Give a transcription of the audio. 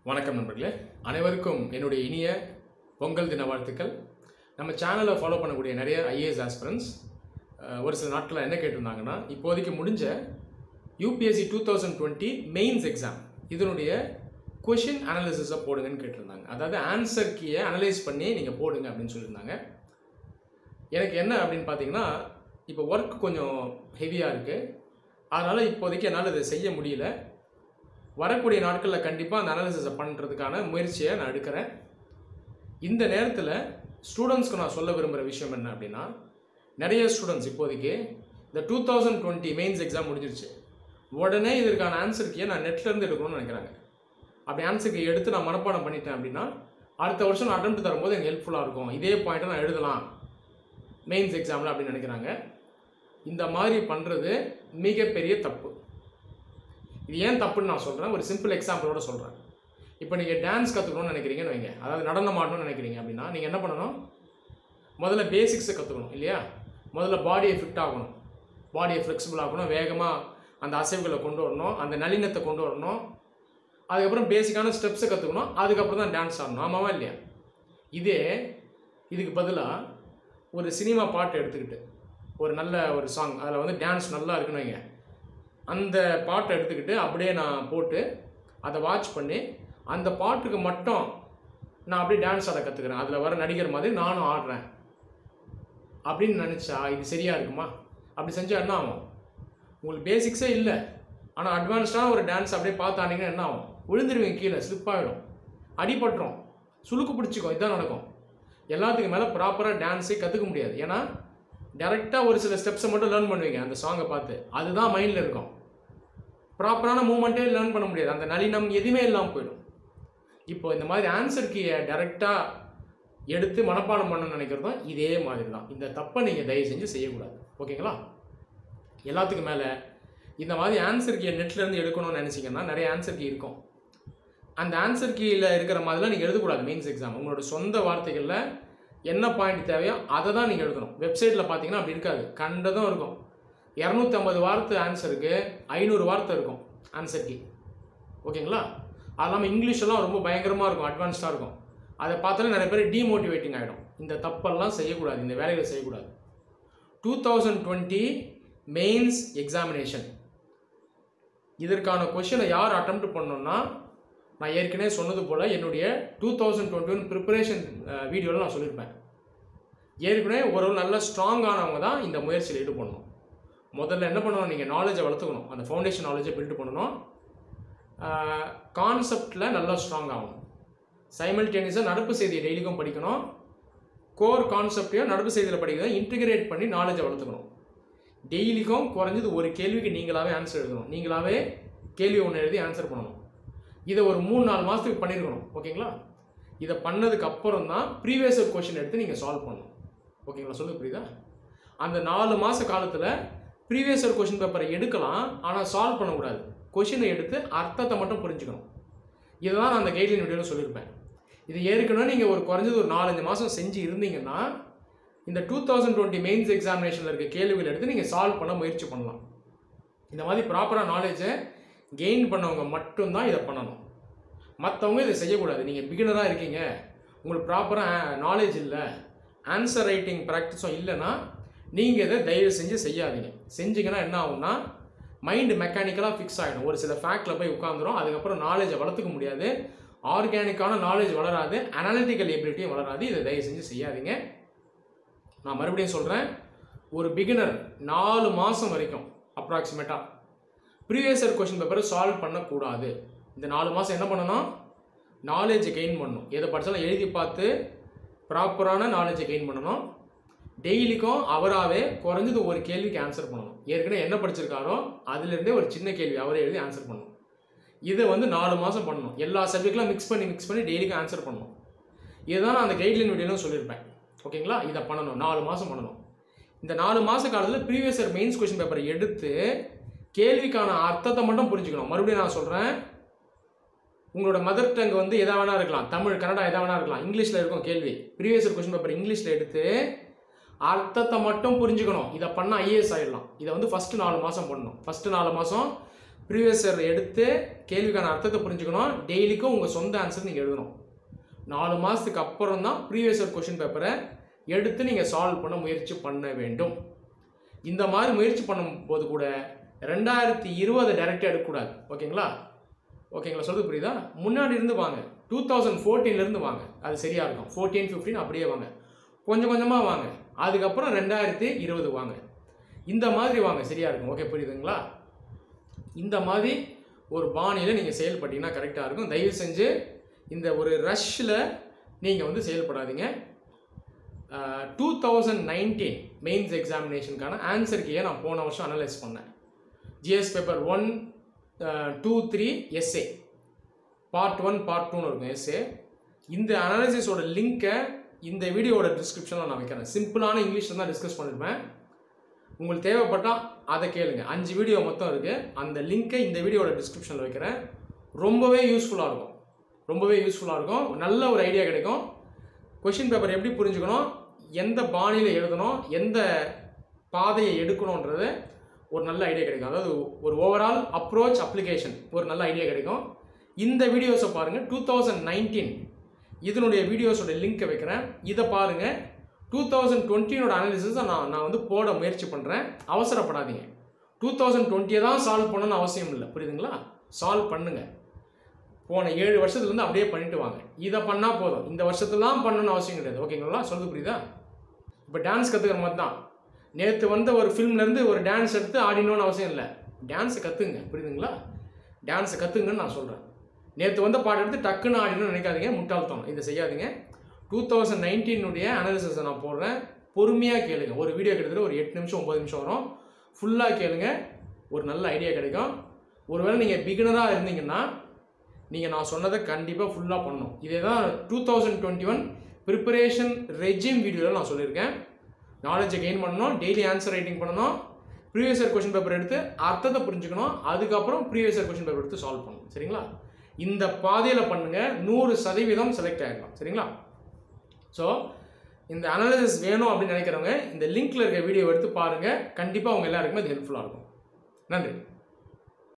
வணக்கம் நண்பர்களே அனைவருக்கும் என்னுடைய இனிய பொங்கல் தின வாழ்த்துக்கள் நம்ம சேனலை ஃபாலோ பண்ணக்கூடிய நிறைய ஐஏஎஸ் ஆஸ்பிரன்ஸ் ஒரு சில நாட்களில் என்ன கேட்டிருந்தாங்கன்னா இப்போதைக்கு முடிஞ்ச UPSC two thousand twenty mains exam இதனுடைய கொஷின் அனாலிசிஸை போடுங்கன்னு கேட்டிருந்தாங்க அதாவது ஆன்சர் கீயை அனலைஸ் பண்ணி நீங்கள் போடுங்க அப்படின்னு சொல்லியிருந்தாங்க எனக்கு என்ன அப்படின்னு பார்த்தீங்கன்னா இப்போ ஒர்க் கொஞ்சம் ஹெவியாக இருக்குது அதனால் இப்போதைக்கு என்னால் இதை செய்ய முடியல வரக்கூடிய நாட்களில் கண்டிப்பாக அந்த அனாலிசிஸை பண்ணுறதுக்கான முயற்சியை நான் எடுக்கிறேன் இந்த நேரத்தில் ஸ்டூடெண்ட்ஸ்க்கு நான் சொல்ல விரும்புகிற விஷயம் என்ன அப்படின்னா நிறைய ஸ்டூடெண்ட்ஸ் இப்போதைக்கு இந்த two thousand twenty mains exam முடிஞ்சிருச்சு உடனே இதற்கான ஆன்சர் கீயை நான் நெட்லேருந்து எடுக்கணும்னு நினைக்கிறாங்க அப்படி ஆன்சர் கீ எடுத்து நான் மனப்பாடம் பண்ணிட்டேன் அப்படின்னா அடுத்த வருஷம் நான் அட்டம் தரும்போது எனக்கு ஹெல்ப்ஃபுல்லாக இருக்கும் இதே பாயிண்ட்டை நான் எழுதலாம் மெயின்ஸ் எக்ஸாமில் அப்படின்னு நினைக்கிறாங்க இந்த மாதிரி பண்ணுறது மிகப்பெரிய தப்பு இது ஏன் தப்புன்னு நான் சொல்கிறேன் ஒரு சிம்பிள் எக்ஸாம்பிளோட சொல்கிறேன் இப்போ நீங்கள் டான்ஸ் கற்றுக்கணும்னு நினைக்கிறீங்கன்னு வைங்க அதாவது நடனம் ஆடணும்னு நினைக்கிறீங்க அப்படின்னா நீங்கள் என்ன பண்ணணும் முதல்ல பேசிக்ஸை கற்றுக்கணும் இல்லையா முதல்ல பாடியை ஃபிட் ஆகணும் பாடியை ஃப்ளெக்சிபிள் ஆகணும் வேகமாக அந்த அசைவுகளை கொண்டு வரணும் அந்த நளினத்தை கொண்டு வரணும் அதுக்கப்புறம் பேசிக்கான ஸ்டெப்ஸை கற்றுக்கணும் அதுக்கப்புறம் தான் டான்ஸ் ஆடணும் ஆமாவா இல்லையா இதே இதுக்கு பதிலாக ஒரு சினிமா பாட்டு எடுத்துக்கிட்டு ஒரு நல்ல ஒரு சாங் அதில் வந்து டான்ஸ் நல்லா இருக்குன்னு வைங்க அந்த பாட்டை எடுத்துக்கிட்டு அப்படியே நான் போட்டு அதை வாட்ச் பண்ணி அந்த பாட்டுக்கு மட்டும் நான் அப்படியே டான்ஸ் ஆட கற்றுக்கிறேன் அதில் வர நடிகர் மாதிரி நானும் ஆடுறேன் அப்படின்னு நினச்சா இது சரியாக இருக்குமா அப்படி செஞ்சால் என்ன ஆகும் உங்களுக்கு பேசிக்ஸே இல்லை ஆனால் அட்வான்ஸ்டான ஒரு டான்ஸ் அப்படியே பார்த்து ஆனீங்கன்னா என்ன ஆகும் விழுந்துருவீங்க கீழே ஸ்லிப் ஆகிடும் அடிபட்டுரும் சுளுக்கு பிடிச்சிக்கும் இதுதான் நடக்கும் எல்லாத்துக்கு மேலே ப்ராப்பராக டான்ஸே கற்றுக்க முடியாது ஏன்னா டேரெக்டாக ஒரு சில ஸ்டெப்ஸை மட்டும் லேர்ன் பண்ணுவீங்க அந்த சாங்கை பார்த்து அதுதான் மைண்டில் இருக்கும் ப்ராப்பரான மூமெண்ட்டே லேர்ன் பண்ண முடியாது அந்த நளினம் எதுவுமே இல்லாமல் போயிடும் இப்போ இந்த மாதிரி ஆன்சர் கீயை டேரெக்டாக எடுத்து மனப்பாடம் பண்ணணும்னு நினைக்கிறதும் இதே மாதிரி தான் இந்த தப்பை நீங்கள் தயவு செஞ்சு செய்யக்கூடாது ஓகேங்களா எல்லாத்துக்கும் மேலே இந்த மாதிரி ஆன்சர் கீயை நெட்லேருந்து எடுக்கணும்னு நினச்சிங்கன்னா நிறைய ஆன்சர் கீ இருக்கும் அந்த ஆன்சர் கீயில் இருக்கிற மாதிரிலாம் நீங்கள் எழுதக்கூடாது மெயின்ஸ் எக்ஸாம் உங்களோட சொந்த வார்த்தைகளில் என்ன பாயிண்ட் தேவையோ அதை தான் நீங்கள் எழுதணும் வெப்சைட்டில் பார்த்தீங்கன்னா அப்படி இருக்காது கண்டதும் இருக்கும் இரநூத்தம்பது வார்த்தை ஆன்சருக்கு ஐநூறு வார்த்தை இருக்கும் ஆன்சர் கீ ஓகேங்களா அது இல்லாமல் இங்கிலீஷெல்லாம் ரொம்ப பயங்கரமாக இருக்கும் அட்வான்ஸ்டாக இருக்கும் அதை பார்த்தாலே நிறைய பேர் டீமோட்டிவேட்டிங் ஆகிடும் இந்த தப்பெல்லாம் செய்யக்கூடாது இந்த வேலைகளை செய்யக்கூடாது two thousand twenty mains examination இதற்கான கொஷினை யார் அட்டம் பண்ணணும்னா நான் ஏற்கனவே சொன்னது போல் என்னுடைய two thousand twenty one preparation வீடியோவில் நான் சொல்லியிருப்பேன் ஏற்கனவே ஒரு நல்ல ஸ்ட்ராங்கானவங்க தான் இந்த முயற்சியில் ஈடுபடணும் முதல்ல என்ன பண்ணணும் நீங்கள் நாலேஜை வளர்த்துக்கணும் அந்த ஃபவுண்டேஷன் நாலேஜை பில்ட் பண்ணணும் கான்செப்டில் நல்லா ஸ்ட்ராங் ஆகணும் சைமல்டேனியஸாக நடப்பு செய்தியை டெய்லிக்கும் படிக்கணும் கோர் கான்செப்டையும் நடப்பு செய்தியில் படிக்கிறத இன்டிகிரேட் பண்ணி நாலேஜை வளர்த்துக்கணும் டெய்லிக்கும் குறைஞ்சது ஒரு கேள்விக்கு நீங்களாகவே ஆன்சர் எழுதணும் நீங்களாகவே கேள்வி ஒன்று எழுதி ஆன்சர் பண்ணணும் இதை ஒரு மூணு நாலு மாதத்துக்கு பண்ணியிருக்கணும் ஓகேங்களா இதை பண்ணதுக்கு அப்புறம் தான் ப்ரீவியஸ் கொஷின் எடுத்து நீங்கள் சால்வ் பண்ணணும் ஓகேங்களா சொல்லுங்க புரியுதா அந்த நாலு மாத காலத்தில் ப்ரீவியஸ் இயர் கொஷின் பேப்பரை எடுக்கலாம் ஆனால் சால்வ் பண்ணக்கூடாது கொஷினை எடுத்து அர்த்தத்தை மட்டும் புரிஞ்சுக்கணும் இதை தான் நான் அந்த கைட்லைன் வீடியோவில் சொல்லியிருப்பேன் இது ஏற்கனவே நீங்கள் ஒரு குறைஞ்சது ஒரு நாலஞ்சு மாதம் செஞ்சு இருந்தீங்கன்னா இந்த டூ தௌசண்ட் டுவெண்ட்டி மெயின்ஸ் எக்ஸாமினேஷனில் இருக்க கேள்விகள் எடுத்து நீங்கள் சால்வ் பண்ண முயற்சி பண்ணலாம் இந்த மாதிரி ப்ராப்பராக நாலேஜை கெயின் பண்ணவங்க மட்டும்தான் இதை பண்ணணும் மற்றவங்க இதை செய்யக்கூடாது நீங்கள் பிகினராக இருக்கீங்க உங்களுக்கு ப்ராப்பராக நாலேஜ் இல்லை ஆன்சர் ரைட்டிங் ப்ராக்டிஸும் இல்லைன்னா நீங்கள் இதை தயவு செஞ்சு செய்யாதீங்க செஞ்சீங்கன்னா என்ன ஆகும்னா மைண்டு மெக்கானிக்கலாக ஃபிக்ஸ் ஆகிடும் ஒரு சில ஃபேக்டில் போய் உட்காந்துரும் அதுக்கப்புறம் நாலேஜை வளர்த்துக்க முடியாது ஆர்கானிக்கான நாலேஜ் வளராது அனாலிட்டிக்கல் எபிலிட்டியும் வளராது இதை தயவு செஞ்சு செய்யாதீங்க நான் மறுபடியும் சொல்கிறேன் ஒரு பிகினர் நாலு மாதம் வரைக்கும் அப்ராக்சிமேட்டாக ப்ரீவியஸ் இயர் கொஷின் பேப்பரை சால்வ் பண்ணக்கூடாது இந்த நாலு மாதம் என்ன பண்ணணும் நாலேஜை கெயின் பண்ணணும் எதை படித்தாலும் எழுதி பார்த்து ப்ராப்பரான நாலேஜை கெயின் பண்ணணும் டெய்லிக்கும் அவராகவே குறைஞ்சது ஒரு கேள்விக்கு ஆன்சர் பண்ணணும் ஏற்கனவே என்ன படிச்சிருக்காரோ அதுலேருந்தே ஒரு சின்ன கேள்வி அவரே எழுதி ஆன்சர் பண்ணணும் இதை வந்து நாலு மாதம் பண்ணணும் எல்லா சப்ஜெக்ட்லாம் மிக்ஸ் பண்ணி மிக்ஸ் பண்ணி டெய்லிக்கும் ஆன்சர் பண்ணணும் இதுதான் நான் அந்த கைட்லைன் வீடியோலும் சொல்லியிருப்பேன் ஓகேங்களா இதை பண்ணணும் நாலு மாதம் பண்ணணும் இந்த நாலு மாத காலத்தில் ப்ரீவியஸ் இயர் மெயின்ஸ் கொஷின் பேப்பரை எடுத்து கேள்விக்கான அர்த்தத்தை மட்டும் புரிஞ்சுக்கணும் மறுபடியும் நான் சொல்கிறேன் உங்களோட மதர் டங் வந்து எதா வேணா இருக்கலாம் தமிழ் கன்னடா எதா வேணா இருக்கலாம் இங்கிலீஷில் இருக்கும் கேள்வி ப்ரீவியஸ் இயர் கொஷின் பேப்பர் இங்கிலீஷில் எடுத்து அர்த்தத்தை மட்டும் புரிஞ்சுக்கணும் இதை பண்ணால் ஐஏஎஸ் ஆகிடலாம் இதை வந்து ஃபஸ்ட்டு நாலு மாதம் பண்ணணும் ஃபஸ்ட்டு நாலு மாதம் ப்ரீவியஸ் இயர் எடுத்து கேள்விக்கான அர்த்தத்தை புரிஞ்சுக்கணும் டெய்லிக்கும் உங்கள் சொந்த ஆன்சர் நீங்கள் எழுதணும் நாலு மாதத்துக்கு அப்புறம் தான் ப்ரீவியஸ் இயர் கொஷின் பேப்பரை எடுத்து நீங்கள் சால்வ் பண்ண முயற்சி பண்ண வேண்டும் இந்த மாதிரி முயற்சி பண்ணும்போது கூட ரெண்டாயிரத்தி இருபது டைரெக்டாக எடுக்கக்கூடாது ஓகேங்களா ஓகேங்களா சொல்றது புரியுதா முன்னாடி இருந்து வாங்க டூ தௌசண்ட் ஃபோர்டீன்லேருந்து வாங்க அது சரியாக இருக்கும் ஃபோர்டீன் ஃபிஃப்டீன் அப்படியே வாங்க கொஞ்சம் கொஞ்சமாக வாங்க அதுக்கப்புறம் ரெண்டாயிரத்தி இருபது வாங்க இந்த மாதிரி வாங்க சரியாக இருக்கும் ஓகே புரியுதுங்களா இந்த மாதிரி ஒரு பாணியில் நீங்கள் செயல்பட்டீங்கன்னா கரெக்டாக இருக்கும் தயவு செஞ்சு இந்த ஒரு ரஷ்ஷில் நீங்கள் வந்து செயல்படாதீங்க டூ தௌசண்ட் நைன்டீன் மெயின்ஸ் எக்ஸாமினேஷனுக்கான ஆன்சர் கீயை நான் போன வருஷம் அனலைஸ் பண்ணேன் GS paper one two three SA part one part டூன்னு இருக்கும் எஸ்ஏ இந்த அனாலிசிஸோட லிங்க்கை இந்த வீடியோவோட டிஸ்கிரிப்ஷனில் நான் வைக்கிறேன் சிம்பிளான இங்கிலீஷில் தான் டிஸ்கஸ் பண்ணியிருப்பேன் உங்களுக்கு தேவைப்பட்டால் அதை கேளுங்க அஞ்சு வீடியோ மொத்தம் இருக்குது அந்த லிங்க்கை இந்த வீடியோட டிஸ்கிரிப்ஷனில் வைக்கிறேன் ரொம்பவே யூஸ்ஃபுல்லாக இருக்கும் ரொம்பவே யூஸ்ஃபுல்லாக இருக்கும் நல்ல ஒரு ஐடியா கிடைக்கும் கொஷின் பேப்பர் எப்படி புரிஞ்சுக்கணும் எந்த பாணியில் எழுதணும் எந்த பாதையை எடுக்கணுன்றது ஒரு நல்ல ஐடியா கிடைக்கும் அதாவது ஒரு ஓவரால் அப்ரோச் அப்ளிகேஷன் ஒரு நல்ல ஐடியா கிடைக்கும் இந்த வீடியோஸை பாருங்கள் டூ தௌசண்ட் நைன்டீன் இதனுடைய வீடியோஸோட லிங்க்கை வைக்கிறேன் இதை பாருங்கள் டூ தௌசண்ட் டுவெண்ட்டினோட அனாலிசிஸை நான் நான் வந்து போட முயற்சி பண்ணுறேன் அவசரப்படாதீங்க டூ தௌசண்ட் டுவெண்ட்டியை தான் சால்வ் பண்ணணும்னு அவசியம் இல்லை புரியுதுங்களா சால்வ் பண்ணுங்கள் போன ஏழு வருஷத்துலேருந்து அப்படியே பண்ணிட்டு வாங்க இதை பண்ணால் போதும் இந்த வருஷத்துலாம் பண்ணணும்னு அவசியம் கிடையாது ஓகேங்களா சொல்லுது புரியுதா இப்போ டான்ஸ் கற்றுக்கிற மாதிரி தான் நேற்று வந்த ஒரு ஃபிலிம்லேருந்து ஒரு டான்ஸ் எடுத்து ஆடினோன்னு அவசியம் இல்லை டான்ஸை கற்றுங்க புரியுதுங்களா டான்ஸை கற்றுங்கன்னு நான் சொல்கிறேன் நேற்று வந்த பாட்டு எடுத்து டக்குன்னு ஆடினு நினைக்காதீங்க முட்டாள்தனம் இதை செய்யாதீங்க டூ தௌசண்ட் நைன்டீனுடைய அனாலிசிஸை நான் போடுறேன் பொறுமையாக கேளுங்க ஒரு வீடியோ கிட்டத்தட்ட ஒரு எட்டு நிமிஷம் ஒம்பது நிமிஷம் வரும் ஃபுல்லாக கேளுங்க ஒரு நல்ல ஐடியா கிடைக்கும் ஒருவேளை நீங்கள் பிகினராக இருந்தீங்கன்னா நீங்கள் நான் சொன்னதை கண்டிப்பாக ஃபுல்லாக பண்ணணும் இதே தான் two thousand twenty one preparation regime வீடியோவில் நான் சொல்லியிருக்கேன் நாலேஜை கெயின் பண்ணணும் டெய்லி ஆன்சர் ரைட்டிங் பண்ணணும் ப்ரீவியஸ் இயர் கொஷின் பேப்பர் எடுத்து அர்த்தத்தை புரிஞ்சுக்கணும் அதுக்கப்புறம் ப்ரீவியஸ் இயர் கொஷின் பேப்பர் எடுத்து சால்வ் பண்ணணும் சரிங்களா இந்த பாதையில் பண்ணுங்கள் நூறு சதவீதம் செலக்ட் ஆகிடலாம் சரிங்களா ஸோ இந்த அனாலிசிஸ் வேணும் அப்படின்னு நினைக்கிறவங்க இந்த லிங்க்ல இருக்க வீடியோ எடுத்து பாருங்கள் கண்டிப்பாக அவங்க எல்லாருக்குமே அது ஹெல்ப்ஃபுல்லாக இருக்கும் நன்றி